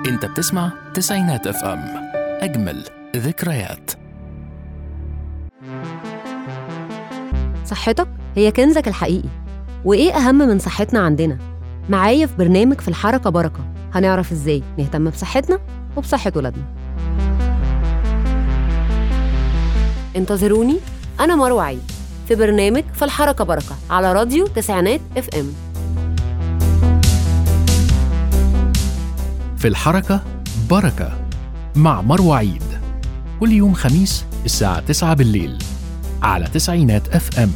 انت بتسمع تسعينات اف ام اجمل ذكريات صحتك هي كنزك الحقيقي وإيه أهم من صحتنا عندنا؟ معايا في برنامج في الحركة بركة هنعرف إزاي نهتم بصحتنا وبصحة ولادنا انتظروني أنا مروة عيد في برنامج في الحركة بركة على راديو تسعينات اف ام في الحركة بركة مع مروة عيد كل يوم خميس الساعة 9 بالليل على تسعينات اف ام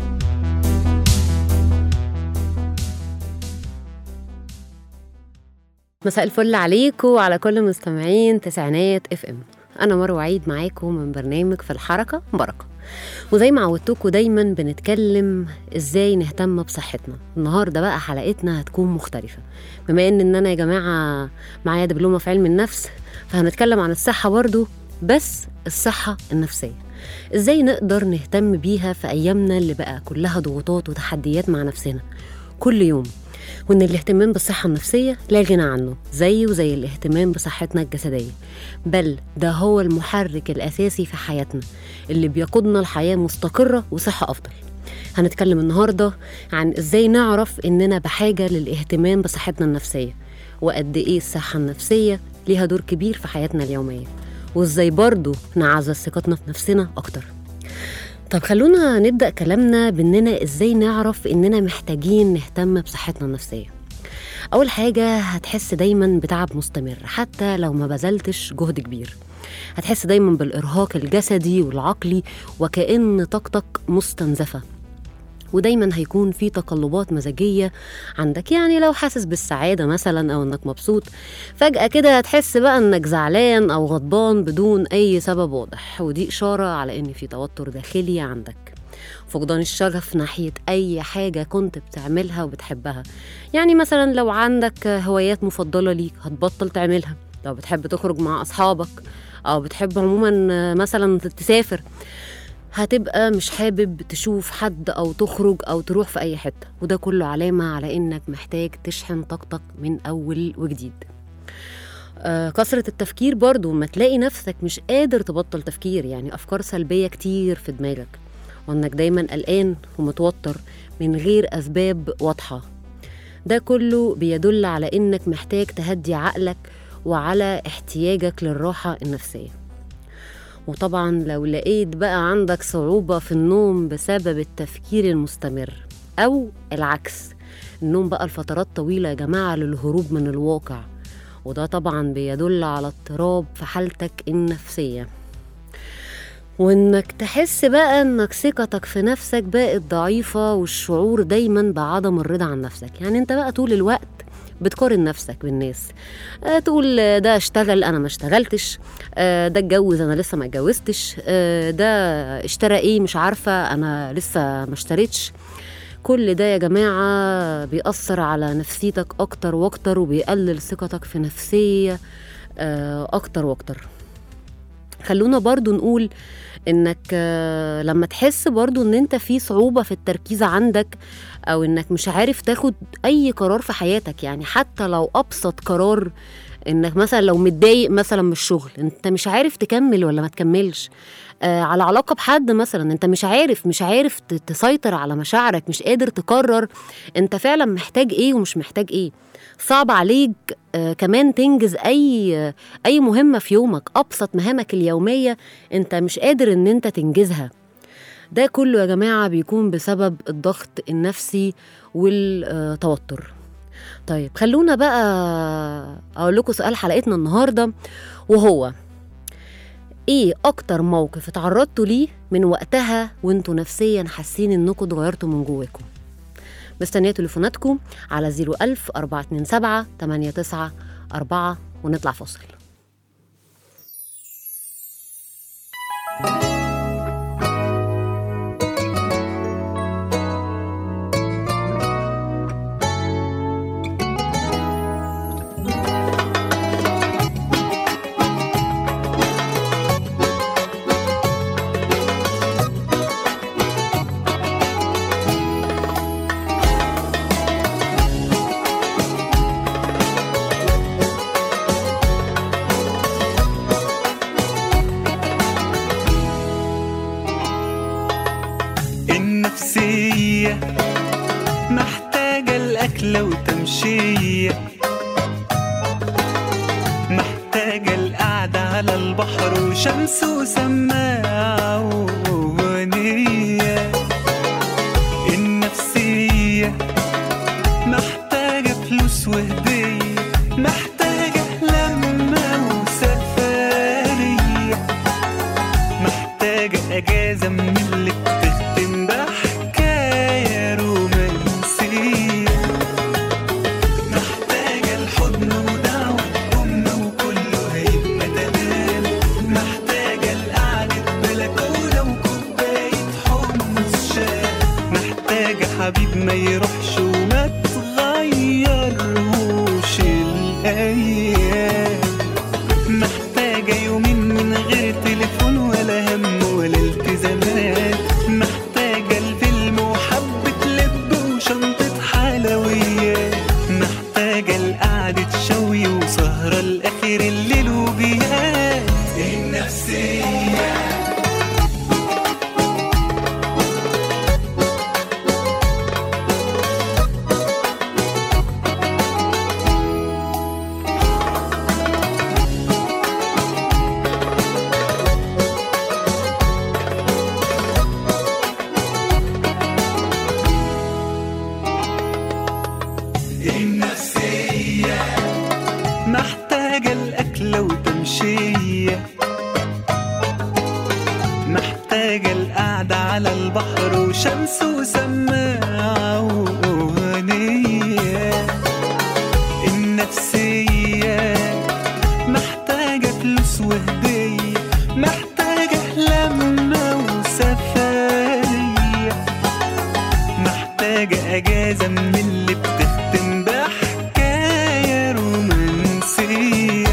مساء الفل عليكم وعلى كل مستمعين تسعينات اف ام انا مروه عيد معاكم من برنامج في الحركه بركه وزي ما عودتكم دايما بنتكلم ازاي نهتم بصحتنا النهارده بقى حلقتنا هتكون مختلفه بما ان ان انا يا جماعه معايا دبلومه في علم النفس فهنتكلم عن الصحه برضو بس الصحه النفسيه ازاي نقدر نهتم بيها في ايامنا اللي بقى كلها ضغوطات وتحديات مع نفسنا كل يوم وإن الاهتمام بالصحة النفسية لا غنى عنه زيه زي الاهتمام بصحتنا الجسدية بل ده هو المحرك الأساسي في حياتنا اللي بيقودنا لحياة مستقرة وصحة أفضل هنتكلم النهاردة عن إزاي نعرف إننا بحاجة للاهتمام بصحتنا النفسية وقد إيه الصحة النفسية ليها دور كبير في حياتنا اليومية وإزاي برضو نعزز ثقتنا في نفسنا أكتر طب خلونا نبدأ كلامنا بإننا إزاي نعرف إننا محتاجين نهتم بصحتنا النفسية أول حاجة هتحس دايما بتعب مستمر حتى لو ما بذلتش جهد كبير هتحس دايما بالإرهاق الجسدي والعقلي وكأن طاقتك مستنزفة ودايما هيكون في تقلبات مزاجية عندك يعني لو حاسس بالسعادة مثلا أو إنك مبسوط فجأة كده هتحس بقى إنك زعلان أو غضبان بدون أي سبب واضح ودي إشارة على إن في توتر داخلي عندك فقدان الشغف ناحية أي حاجة كنت بتعملها وبتحبها يعني مثلا لو عندك هوايات مفضلة ليك هتبطل تعملها لو بتحب تخرج مع أصحابك أو بتحب عموما مثلا تسافر هتبقى مش حابب تشوف حد أو تخرج أو تروح في أي حتة وده كله علامة على إنك محتاج تشحن طاقتك من أول وجديد آه كثرة التفكير برضو ما تلاقي نفسك مش قادر تبطل تفكير يعني أفكار سلبية كتير في دماغك وإنك دايما قلقان ومتوتر من غير أسباب واضحة ده كله بيدل على إنك محتاج تهدي عقلك وعلى احتياجك للراحة النفسية وطبعا لو لقيت بقى عندك صعوبة في النوم بسبب التفكير المستمر أو العكس النوم بقى لفترات طويلة يا جماعة للهروب من الواقع وده طبعا بيدل على اضطراب في حالتك النفسية وانك تحس بقى انك ثقتك في نفسك بقت ضعيفة والشعور دايما بعدم الرضا عن نفسك يعني انت بقى طول الوقت بتقارن نفسك بالناس آه تقول ده اشتغل انا ما اشتغلتش آه ده اتجوز انا لسه ما اتجوزتش آه ده اشترى ايه مش عارفه انا لسه ما اشتريتش كل ده يا جماعه بيأثر على نفسيتك اكتر واكتر وبيقلل ثقتك في نفسيه آه اكتر واكتر خلونا برضو نقول انك آه، لما تحس برضو ان انت في صعوبة في التركيز عندك او انك مش عارف تاخد اي قرار في حياتك يعني حتى لو ابسط قرار انك مثلا لو متضايق مثلا من الشغل انت مش عارف تكمل ولا ما تكملش آه على علاقة بحد مثلا انت مش عارف مش عارف ت- تسيطر على مشاعرك مش قادر تقرر انت فعلا محتاج ايه ومش محتاج ايه صعب عليك آه كمان تنجز اي آه اي مهمة في يومك ابسط مهامك اليومية انت مش قادر ان انت تنجزها ده كله يا جماعة بيكون بسبب الضغط النفسي والتوتر طيب خلونا بقى أقول لكم سؤال حلقتنا النهاردة وهو إيه أكتر موقف اتعرضتوا ليه من وقتها وانتوا نفسيا حاسين إنكم اتغيرتوا من جواكم مستنية تليفوناتكم على 01000 427 894 ونطلع فاصل أكلة وتمشية محتاجة القعدة على البحر وشمس وسماعة وأغنية النفسية محتاجة فلوس وهدية محتاجة لمة وسفرية محتاجة أجازة من اللي بتختم بحكاية رومانسية محتاجة الحضن ودعوة أمنا وكله هيبقى تمام محتاجة القعدة بلكونة وكوباية حمص شاي محتاجة حبيب ما يروحش وما تغيرهوش الأيام محتاجة يومين من غير تليفون ولا هم ولا التزامات محتاجة الفيلم وحبة لب وشنطة حلويات محتاجة القعدة شوي وسهرة لآخر الليل وبيات النفسية النفسية محتاجة الأكلة وتمشية محتاجة القعدة على البحر وشمس وسماعة وأغنية النفسية محتاجة فلوس وهدية محتاجة لمة وسفرية محتاجة أجازة من اللي بتختم بحكاية رومانسية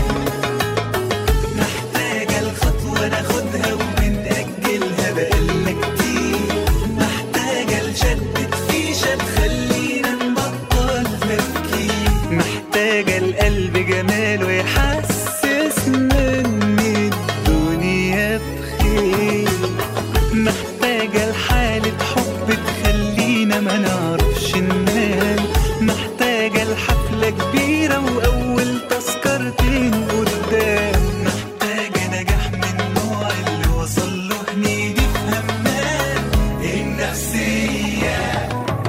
محتاجة الخطوة ناخدها وبنأجلها بقالنا كتير محتاجة لشدة فيشة تخلينا نبطل تفكير محتاجة القلب جماله يحسسنا إن الدنيا بخير محتاجة لحالة حب تخلينا ما نعرفش ننام محتاجة لحفلة كبيرة وأول تذكرتين قدام محتاجة نجاح من النوع اللي وصل له هنيدي في همام النفسية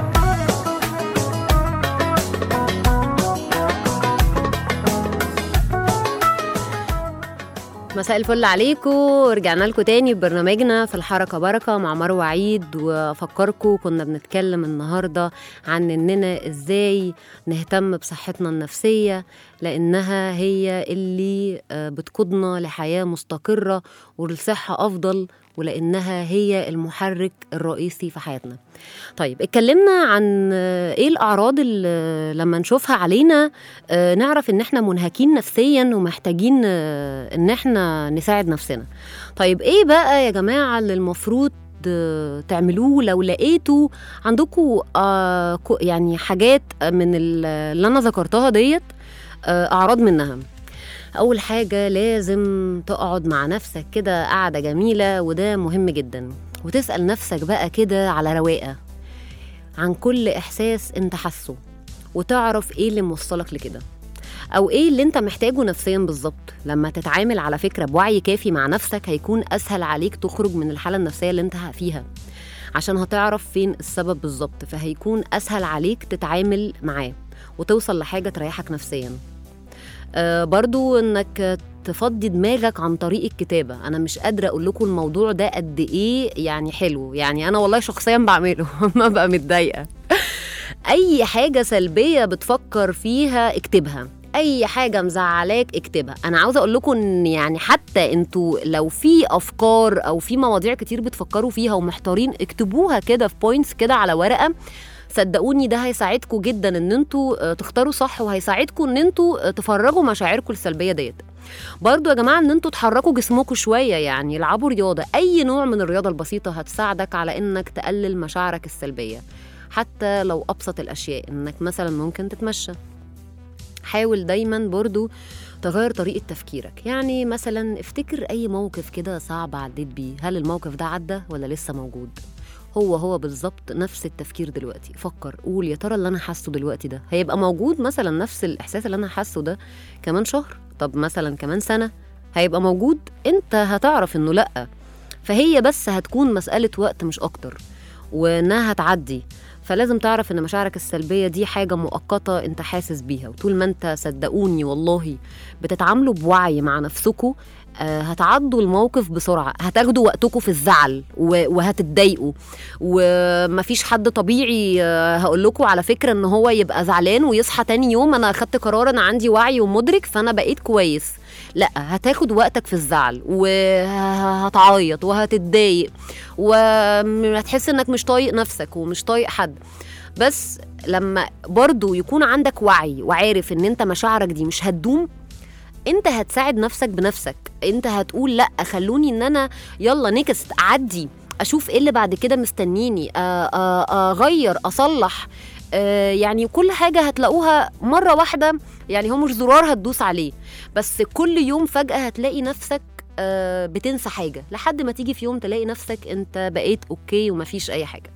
مساء الفل عليكم ورجعنا لكم تاني ببرنامجنا في الحركة بركة مع مروة عيد وأفكركم كنا بنتكلم النهاردة عن إننا إزاي نهتم بصحتنا النفسية لأنها هي اللي آه، بتقودنا لحياة مستقرة ولصحة أفضل ولأنها هي المحرك الرئيسي في حياتنا طيب اتكلمنا عن آه، ايه الاعراض اللي لما نشوفها علينا آه، نعرف ان احنا منهكين نفسيا ومحتاجين آه، ان احنا نساعد نفسنا طيب ايه بقى يا جماعه اللي المفروض آه، تعملوه لو لقيتوا عندكم آه كو- يعني حاجات من ال- اللي انا ذكرتها ديت آه، اعراض منها اول حاجه لازم تقعد مع نفسك كده قعده جميله وده مهم جدا وتسال نفسك بقى كده على رواقه عن كل احساس انت حاسه وتعرف ايه اللي موصلك لكده او ايه اللي انت محتاجه نفسيا بالظبط لما تتعامل على فكره بوعي كافي مع نفسك هيكون اسهل عليك تخرج من الحاله النفسيه اللي انت فيها عشان هتعرف فين السبب بالظبط فهيكون اسهل عليك تتعامل معاه وتوصل لحاجه تريحك نفسيا آه برضو انك تفضي دماغك عن طريق الكتابة أنا مش قادرة أقول لكم الموضوع ده قد إيه يعني حلو يعني أنا والله شخصيا بعمله ما بقى متضايقة أي حاجة سلبية بتفكر فيها اكتبها اي حاجه مزعلاك اكتبها انا عاوزه اقول لكم ان يعني حتى انتوا لو في افكار او في مواضيع كتير بتفكروا فيها ومحتارين اكتبوها كده في بوينتس كده على ورقه صدقوني ده هيساعدكم جدا ان انتوا آه، تختاروا صح وهيساعدكم ان انتوا آه، تفرغوا مشاعركم السلبيه ديت برضو يا جماعه ان انتوا تحركوا جسمكم شويه يعني العبوا رياضه اي نوع من الرياضه البسيطه هتساعدك على انك تقلل مشاعرك السلبيه حتى لو ابسط الاشياء انك مثلا ممكن تتمشى حاول دايما برضو تغير طريقة تفكيرك يعني مثلا افتكر أي موقف كده صعب عديت بيه هل الموقف ده عدى ولا لسه موجود هو هو بالظبط نفس التفكير دلوقتي فكر قول يا ترى اللي انا حاسه دلوقتي ده هيبقى موجود مثلا نفس الاحساس اللي انا حاسه ده كمان شهر طب مثلا كمان سنه هيبقى موجود انت هتعرف انه لا فهي بس هتكون مساله وقت مش اكتر وانها هتعدي فلازم تعرف ان مشاعرك السلبيه دي حاجه مؤقته انت حاسس بيها وطول ما انت صدقوني والله بتتعاملوا بوعي مع نفسكوا آه، هتعدوا الموقف بسرعه هتاخدوا وقتكم في الزعل و- وهتتضايقوا ومفيش حد طبيعي هقول لكم على فكره ان هو يبقى زعلان ويصحى تاني يوم انا اخدت قرار انا عندي وعي ومدرك فانا بقيت كويس لا هتاخد وقتك في الزعل وهتعيط وهتتضايق وهتحس انك مش طايق نفسك ومش طايق حد بس لما برضو يكون عندك وعي وعارف ان انت مشاعرك دي مش هتدوم انت هتساعد نفسك بنفسك انت هتقول لا خلوني ان انا يلا نكست اعدي اشوف ايه اللي بعد كده مستنيني آ- آ- اغير اصلح آه، يعني كل حاجه هتلاقوها مره واحده يعني هو مش زرار هتدوس عليه بس كل يوم فجاه هتلاقي نفسك آه، بتنسى حاجه لحد ما تيجي في يوم تلاقي نفسك انت بقيت اوكي ومفيش اي حاجه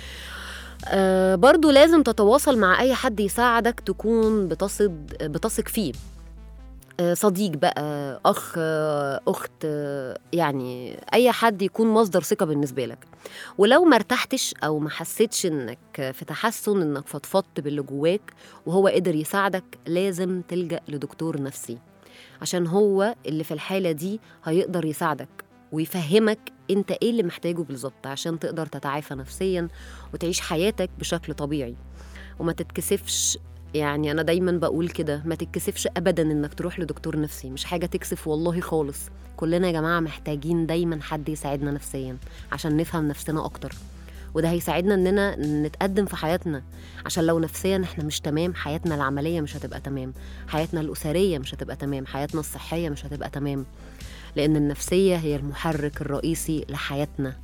آه، برضو لازم تتواصل مع اي حد يساعدك تكون بتصد بتثق فيه آه، صديق بقى اخ آه، اخت آه، يعني اي حد يكون مصدر ثقه بالنسبه لك ولو ما ارتحتش او ما حسيتش انك في تحسن انك فضفضت باللي جواك وهو قدر يساعدك لازم تلجا لدكتور نفسي عشان هو اللي في الحاله دي هيقدر يساعدك ويفهمك انت ايه اللي محتاجه بالظبط عشان تقدر تتعافى نفسيا وتعيش حياتك بشكل طبيعي وما تتكسفش يعني انا دايما بقول كده ما تتكسفش ابدا انك تروح لدكتور نفسي مش حاجه تكسف والله خالص كلنا يا جماعه محتاجين دايما حد يساعدنا نفسيا عشان نفهم نفسنا اكتر وده هيساعدنا اننا نتقدم في حياتنا عشان لو نفسيا احنا مش تمام حياتنا العمليه مش هتبقى تمام حياتنا الاسريه مش هتبقى تمام حياتنا الصحيه مش هتبقى تمام لان النفسيه هي المحرك الرئيسي لحياتنا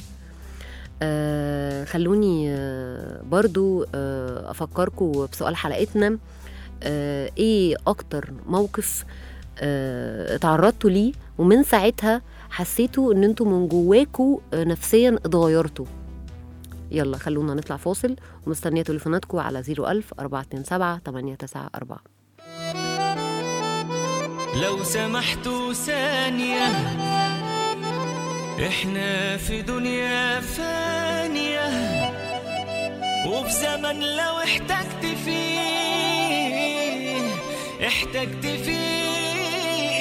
آه خلوني آه برضو آه افكركم بسؤال حلقتنا آه ايه اكتر موقف آه تعرضتوا ليه ومن ساعتها حسيتوا ان انتوا من جواكوا آه نفسيا اتغيرتوا يلا خلونا نطلع فاصل ومستنيه تليفوناتكم على 01000 427 894 لو سمحتوا ثانية احنا في دنيا فانية وفي زمن لو احتجت فيه احتجت فيه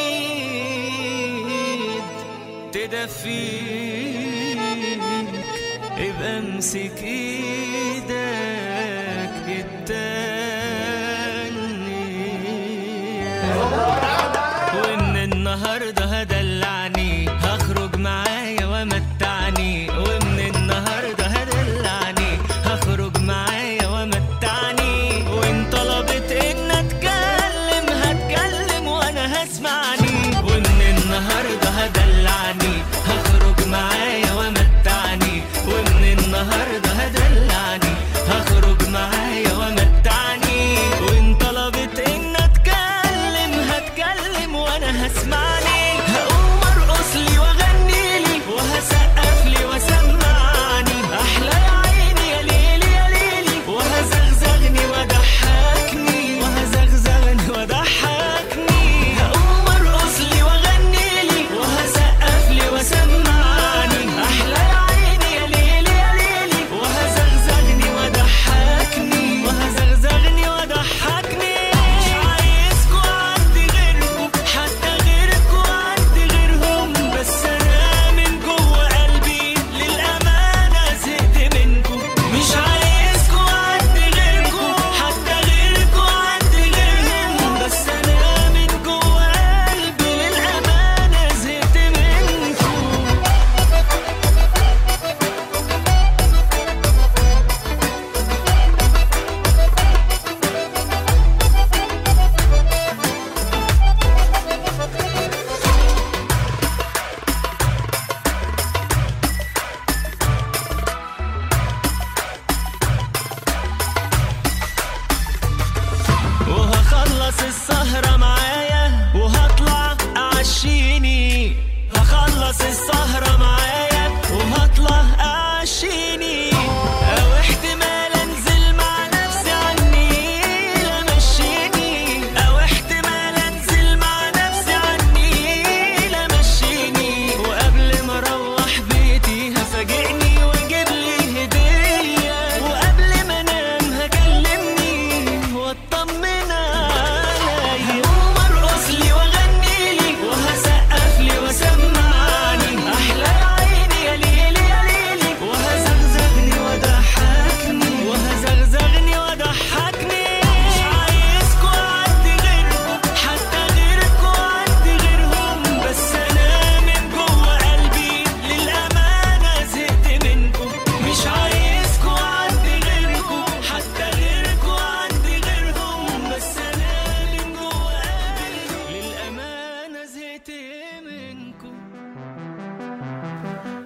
ايد تدفيك ابقى امسك ايدك التانية ومن النهارده هدلعني هخرج معايا ومتعني ومن النهارده هدلعني هخرج معايا ومتعني وان طلبت ان اتكلم هتكلم وانا هسمعني ومن النهارده هدلعني هخرج معايا ومتعني ومن النهارده هدلعني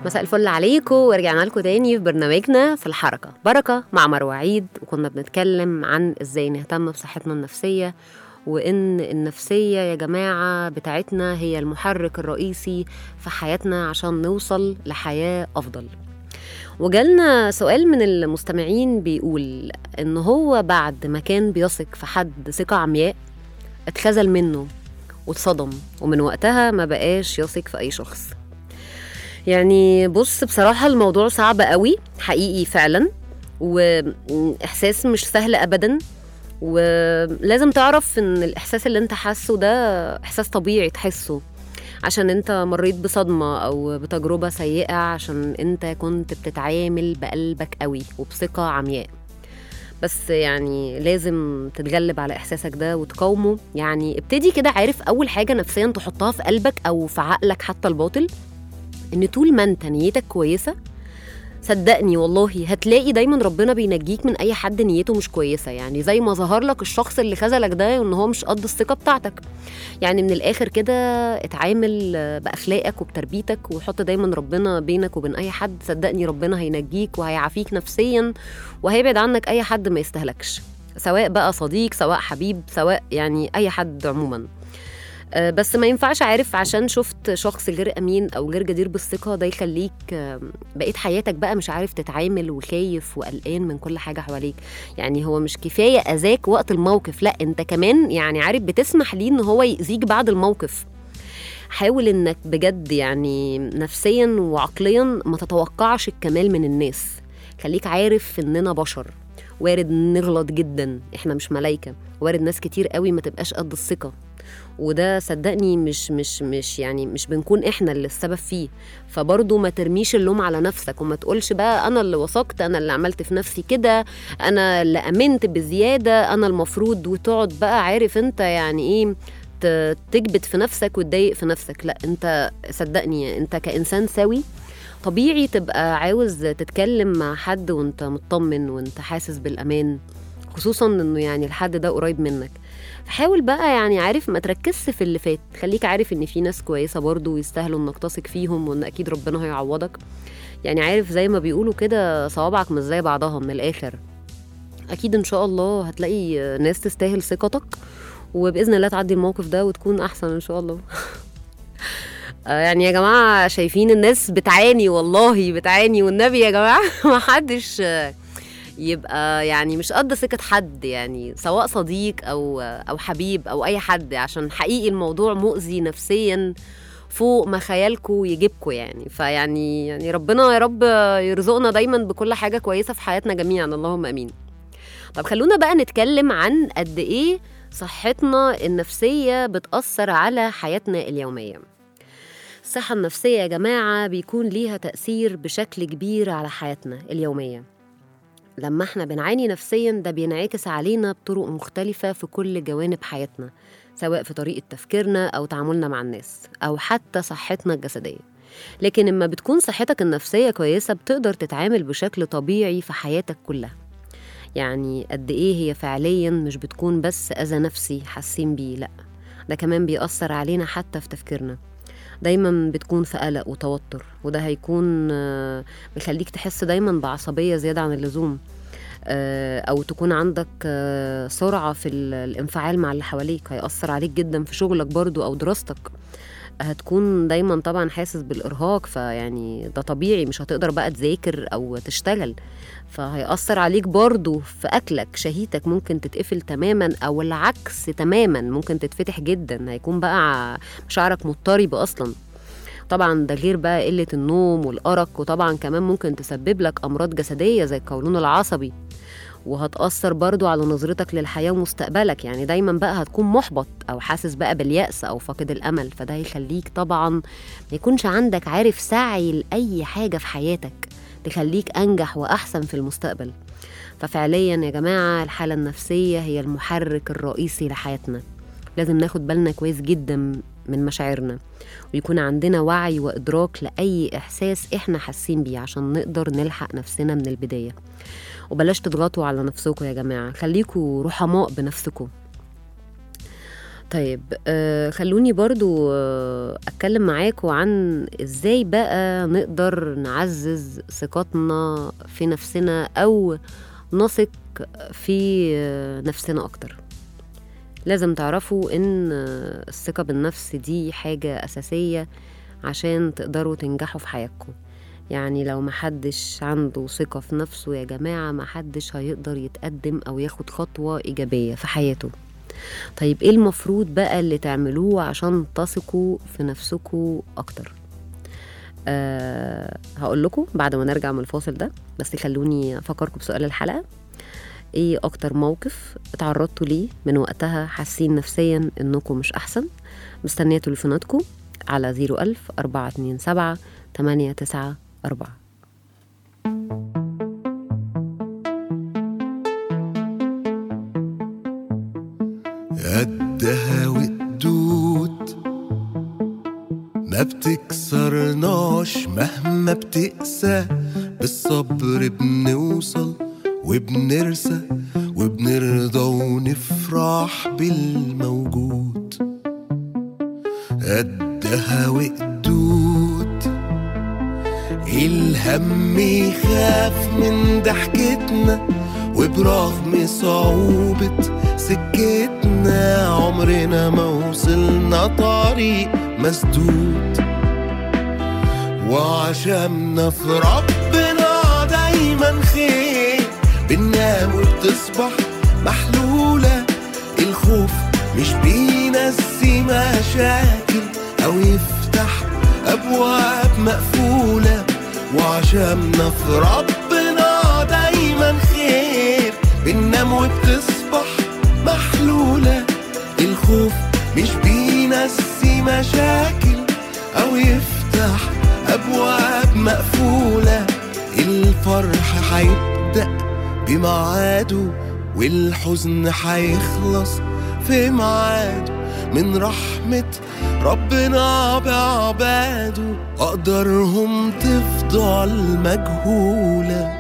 مساء الفل عليكم ورجعنا لكم تاني في برنامجنا في الحركة بركة مع مروة عيد وكنا بنتكلم عن ازاي نهتم بصحتنا النفسية وان النفسية يا جماعة بتاعتنا هي المحرك الرئيسي في حياتنا عشان نوصل لحياة أفضل وجالنا سؤال من المستمعين بيقول ان هو بعد ما كان بيثق في حد ثقة عمياء اتخذل منه واتصدم ومن وقتها ما بقاش يثق في اي شخص يعني بص بصراحة الموضوع صعب قوي حقيقي فعلا وإحساس مش سهل أبدا ولازم تعرف إن الإحساس اللي أنت حاسه ده إحساس طبيعي تحسه عشان أنت مريت بصدمة أو بتجربة سيئة عشان أنت كنت بتتعامل بقلبك قوي وبثقة عمياء بس يعني لازم تتغلب على احساسك ده وتقاومه يعني ابتدي كده عارف اول حاجه نفسيا تحطها في قلبك او في عقلك حتى الباطل ان طول ما انت نيتك كويسه صدقني والله هتلاقي دايما ربنا بينجيك من اي حد نيته مش كويسه يعني زي ما ظهر لك الشخص اللي خذلك ده ان هو مش قد الثقه بتاعتك يعني من الاخر كده اتعامل باخلاقك وبتربيتك وحط دايما ربنا بينك وبين اي حد صدقني ربنا هينجيك وهيعافيك نفسيا وهيبعد عنك اي حد ما يستهلكش سواء بقى صديق سواء حبيب سواء يعني اي حد عموما آه، بس ما ينفعش عارف عشان شفت شخص غير امين او غير جدير بالثقه ده يخليك آه، بقيت حياتك بقى مش عارف تتعامل وخايف وقلقان من كل حاجه حواليك يعني هو مش كفايه اذاك وقت الموقف لا انت كمان يعني عارف بتسمح ليه ان هو يأذيك بعد الموقف حاول انك بجد يعني نفسيا وعقليا ما تتوقعش الكمال من الناس خليك عارف اننا بشر وارد نغلط جدا احنا مش ملايكه وارد ناس كتير قوي ما تبقاش قد الثقه وده صدقني مش مش مش يعني مش بنكون احنا اللي السبب فيه فبرضه ما ترميش اللوم على نفسك وما تقولش بقى انا اللي وثقت انا اللي عملت في نفسي كده انا اللي امنت بزياده انا المفروض وتقعد بقى عارف انت يعني ايه ت- تكبت في نفسك وتضايق في نفسك لا انت صدقني انت كانسان سوي طبيعي تبقى عاوز تتكلم مع حد وانت مطمن وانت حاسس بالامان خصوصا انه يعني الحد ده قريب منك فحاول بقى يعني عارف ما تركزش في اللي فات خليك عارف ان في ناس كويسه برضو ويستاهلوا انك تثق فيهم وان اكيد ربنا هيعوضك يعني عارف زي ما بيقولوا كده صوابعك مش زي بعضها من الاخر اكيد ان شاء الله هتلاقي ناس تستاهل ثقتك وباذن الله تعدي الموقف ده وتكون احسن ان شاء الله آه، يعني يا جماعه شايفين الناس بتعاني والله بتعاني والنبي يا جماعه ما حدش آه، يبقى يعني مش قد ثقة حد يعني سواء صديق أو أو حبيب أو أي حد عشان حقيقي الموضوع مؤذي نفسيا فوق ما خيالكم يجيبكم يعني فيعني يعني ربنا يا رب يرزقنا دايما بكل حاجة كويسة في حياتنا جميعا اللهم أمين طب خلونا بقى نتكلم عن قد إيه صحتنا النفسية بتأثر على حياتنا اليومية الصحة النفسية يا جماعة بيكون ليها تأثير بشكل كبير على حياتنا اليومية لما احنا بنعاني نفسيا ده بينعكس علينا بطرق مختلفة في كل جوانب حياتنا سواء في طريقة تفكيرنا أو تعاملنا مع الناس أو حتى صحتنا الجسدية لكن لما بتكون صحتك النفسية كويسة بتقدر تتعامل بشكل طبيعي في حياتك كلها يعني قد إيه هي فعليا مش بتكون بس أذى نفسي حاسين بيه لأ ده كمان بيأثر علينا حتى في تفكيرنا دايما بتكون في قلق وتوتر وده هيكون آه، بيخليك تحس دايما بعصبية زيادة عن اللزوم آه، أو تكون عندك آه، سرعة في ال- الانفعال مع اللي حواليك هيأثر عليك جدا في شغلك برضو أو دراستك هتكون دايما طبعا حاسس بالإرهاق فيعني ده طبيعي مش هتقدر بقى تذاكر أو تشتغل فهيأثر عليك برضو في أكلك شهيتك ممكن تتقفل تماما أو العكس تماما ممكن تتفتح جدا هيكون بقى مشاعرك مضطربة أصلا طبعا ده غير بقى قلة النوم والأرق وطبعا كمان ممكن تسبب لك أمراض جسدية زي القولون العصبي وهتأثر برضو على نظرتك للحياة ومستقبلك يعني دايما بقى هتكون محبط أو حاسس بقى باليأس أو فاقد الأمل فده هيخليك طبعا ما يكونش عندك عارف سعي لأي حاجة في حياتك تخليك أنجح وأحسن في المستقبل ففعليا يا جماعة الحالة النفسية هي المحرك الرئيسي لحياتنا لازم ناخد بالنا كويس جدا من مشاعرنا ويكون عندنا وعي وإدراك لأي إحساس إحنا حاسين بيه عشان نقدر نلحق نفسنا من البداية وبلاش تضغطوا على نفسكم يا جماعة خليكوا رحماء بنفسكم طيب آه خلوني برضو آه اتكلم معاكم عن ازاي بقى نقدر نعزز ثقتنا في نفسنا او نثق في آه نفسنا اكتر لازم تعرفوا ان آه، الثقة بالنفس دي حاجة اساسية عشان تقدروا تنجحوا في حياتكم يعني لو محدش عنده ثقة في نفسه يا جماعة محدش هيقدر يتقدم أو ياخد خطوة إيجابية في حياته طيب ايه المفروض بقى اللي تعملوه عشان تثقوا في نفسكم اكتر أه هقول لكم بعد ما نرجع من الفاصل ده بس خلوني افكركم بسؤال الحلقه ايه اكتر موقف اتعرضتوا ليه من وقتها حاسين نفسيا انكم مش احسن مستنيه تليفوناتكم على 01000 427 894 قدها وقدود ما بتكسرناش مهما بتقسى بالصبر بنوصل وبنرسى وبنرضى ونفرح بالموجود قدها وقدود الهم يخاف من ضحكتنا وبرغم صعوبة سكتنا عمرنا ما وصلنا طريق مسدود وعشمنا في ربنا دايما خير بننام وبتصبح محلولة الخوف مش بينسي مشاكل أو يفتح أبواب مقفولة وعشمنا في ربنا دايما خير بننام وبتصبح محلولة الخوف مش بينسي مشاكل أو يفتح أبواب مقفولة الفرح هيبدأ بميعاده والحزن هيخلص في ميعاده من رحمة ربنا بعباده أقدارهم تفضل مجهوله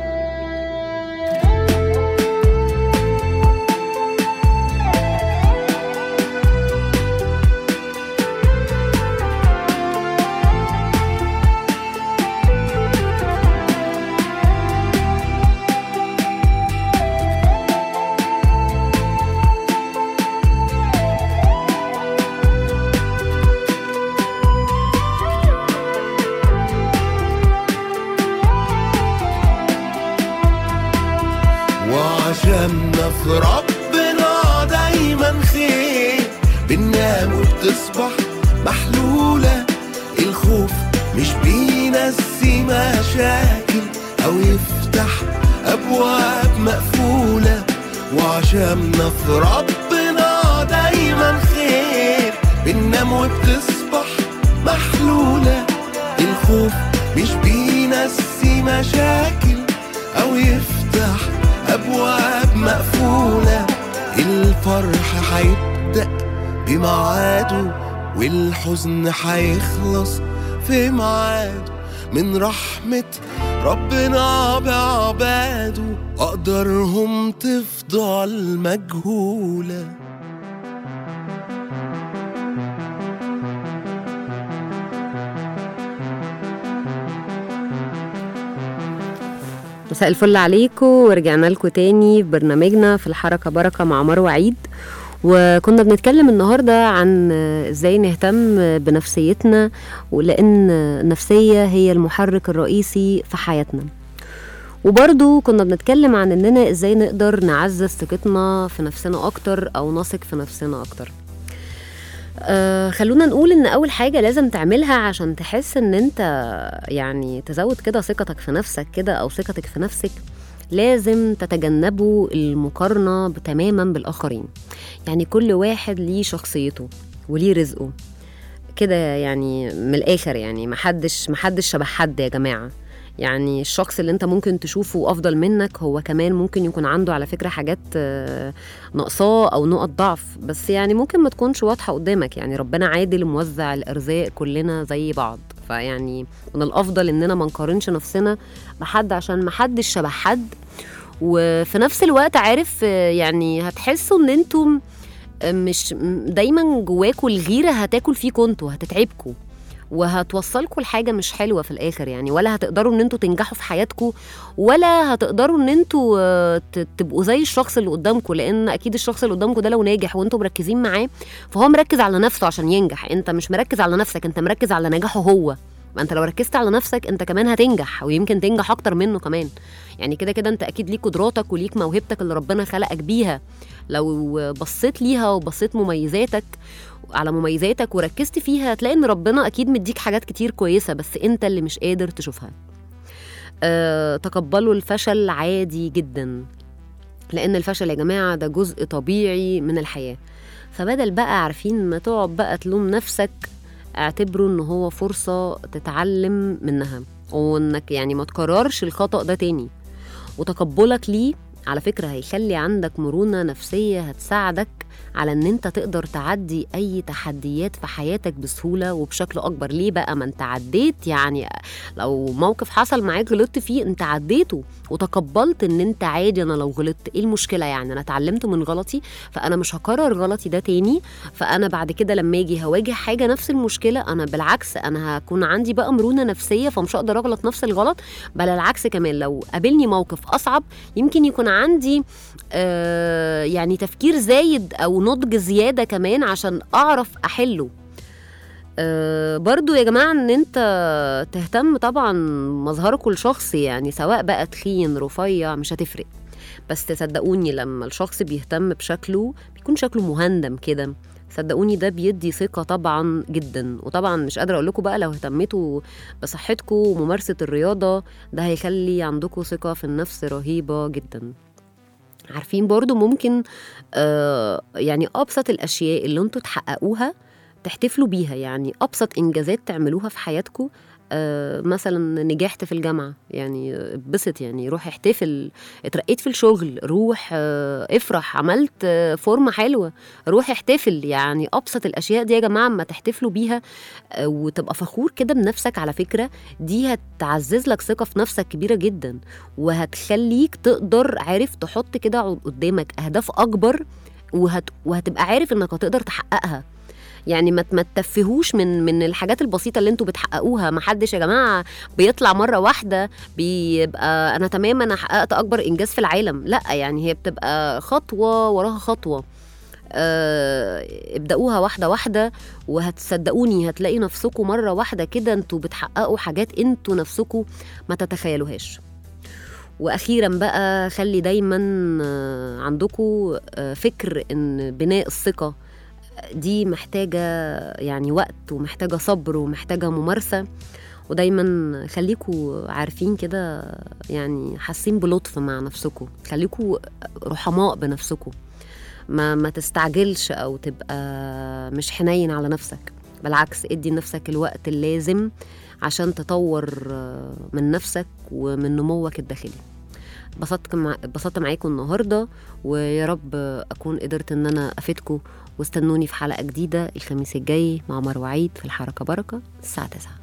وعشمنا في ربنا دايما خير بننام وبتصبح محلولة الخوف مش بينسي مشاكل أو يفتح أبواب مقفولة وعشمنا في ربنا دايما خير بننام وبتصبح محلولة الخوف مش بينسي مشاكل أو يفتح أبواب مقفولة الفرح هيبدأ بميعاده والحزن هيخلص في ميعاده من رحمة ربنا بعباده أقدارهم تفضل مجهوله مساء الفل عليكم ورجعنا لكم تاني في برنامجنا في الحركة بركة مع مروة عيد وكنا بنتكلم النهاردة عن ازاي نهتم بنفسيتنا ولأن النفسية هي المحرك الرئيسي في حياتنا وبرضو كنا بنتكلم عن اننا ازاي نقدر نعزز ثقتنا في نفسنا اكتر او نثق في نفسنا اكتر آه خلونا نقول ان اول حاجه لازم تعملها عشان تحس ان انت يعني تزود كده ثقتك في نفسك كده او ثقتك في نفسك لازم تتجنبوا المقارنه تماما بالاخرين يعني كل واحد ليه شخصيته وليه رزقه كده يعني من الاخر يعني محدش محدش شبه حد يا جماعه يعني الشخص اللي انت ممكن تشوفه افضل منك هو كمان ممكن يكون عنده على فكره حاجات آه، ناقصاه او نقط ضعف بس يعني ممكن ما تكونش واضحه قدامك يعني ربنا عادل موزع الارزاق كلنا زي بعض فيعني من الافضل اننا ما نقارنش نفسنا بحد عشان ما حدش شبه حد وفي نفس الوقت عارف آه، يعني هتحسوا ان انتم مش م- دايما جواكوا الغيره هتاكل فيكوا انتوا هتتعبكوا وهتوصلكوا لحاجه مش حلوه في الاخر يعني ولا هتقدروا ان انتوا تنجحوا في حياتكم ولا هتقدروا ان انتوا آه، ت- تبقوا زي الشخص اللي قدامكم لان اكيد الشخص اللي قدامكم ده لو ناجح وانتوا مركزين معاه فهو مركز على نفسه عشان ينجح انت مش مركز على نفسك انت مركز على نجاحه هو ما انت لو ركزت على نفسك انت كمان هتنجح ويمكن تنجح اكتر منه كمان يعني كده كده انت اكيد ليك قدراتك وليك موهبتك اللي ربنا خلقك بيها لو بصيت ليها وبصيت مميزاتك على مميزاتك وركزت فيها هتلاقي ان ربنا اكيد مديك حاجات كتير كويسه بس انت اللي مش قادر تشوفها أه تقبلوا الفشل عادي جدا لان الفشل يا جماعه ده جزء طبيعي من الحياه فبدل بقى عارفين ما تقعد بقى تلوم نفسك اعتبره ان هو فرصه تتعلم منها وانك يعني ما تكررش الخطا ده تاني وتقبلك ليه على فكره هيخلي عندك مرونه نفسيه هتساعدك على ان انت تقدر تعدي اي تحديات في حياتك بسهوله وبشكل اكبر ليه بقى ما انت عديت يعني لو موقف حصل معاك غلطت فيه انت عديته وتقبلت ان انت عادي انا لو غلطت ايه المشكله يعني انا اتعلمت من غلطي فانا مش هكرر غلطي ده تاني فانا بعد كده لما اجي هواجه حاجه نفس المشكله انا بالعكس انا هكون عندي بقى مرونه نفسيه فمش هقدر اغلط نفس الغلط بل العكس كمان لو قابلني موقف اصعب يمكن يكون عندي آه يعني تفكير زايد او نضج زياده كمان عشان اعرف احله أه برضو يا جماعة ان انت تهتم طبعا مظهركم الشخصي يعني سواء بقى تخين رفيع مش هتفرق بس تصدقوني لما الشخص بيهتم بشكله بيكون شكله مهندم كده صدقوني ده بيدي ثقة طبعا جدا وطبعا مش قادرة اقول لكم بقى لو اهتميتوا بصحتكم وممارسة الرياضة ده هيخلي عندكم ثقة في النفس رهيبة جدا عارفين برضو ممكن آه يعني ابسط الاشياء اللي انتوا تحققوها تحتفلوا بيها يعني ابسط انجازات تعملوها في حياتكم آه مثلا نجحت في الجامعه يعني اتبسط يعني روح احتفل اترقيت في الشغل روح آه افرح عملت آه فورمه حلوه روح احتفل يعني ابسط الاشياء دي يا جماعه اما تحتفلوا بيها آه وتبقى فخور كده بنفسك على فكره دي هتعزز لك ثقه في نفسك كبيره جدا وهتخليك تقدر عارف تحط كده قدامك اهداف اكبر وهت... وهتبقى عارف انك هتقدر تحققها يعني ما ما تتفهوش من من الحاجات البسيطه اللي انتوا بتحققوها ما حدش يا جماعه بيطلع مره واحده بيبقى انا تمام انا حققت اكبر انجاز في العالم لا يعني هي بتبقى خطوه وراها خطوه آه ابدأوها واحدة واحدة وهتصدقوني هتلاقي نفسكم مرة واحدة كده انتوا بتحققوا حاجات انتوا نفسكم ما تتخيلوهاش واخيرا بقى خلي دايما عندكم فكر ان بناء الثقه دي محتاجه يعني وقت ومحتاجه صبر ومحتاجه ممارسه ودايما خليكوا عارفين كده يعني حاسين بلطف مع نفسكم خليكوا رحماء بنفسكم ما ما تستعجلش او تبقى مش حنين على نفسك بالعكس ادي لنفسك الوقت اللازم عشان تطور من نفسك ومن نموك الداخلي اتبسطت مع... اتبسطت معاكم النهارده ويا رب اكون قدرت ان انا افيدكم واستنوني في حلقه جديده الخميس الجاي مع مروه عيد في الحركه بركه الساعه 9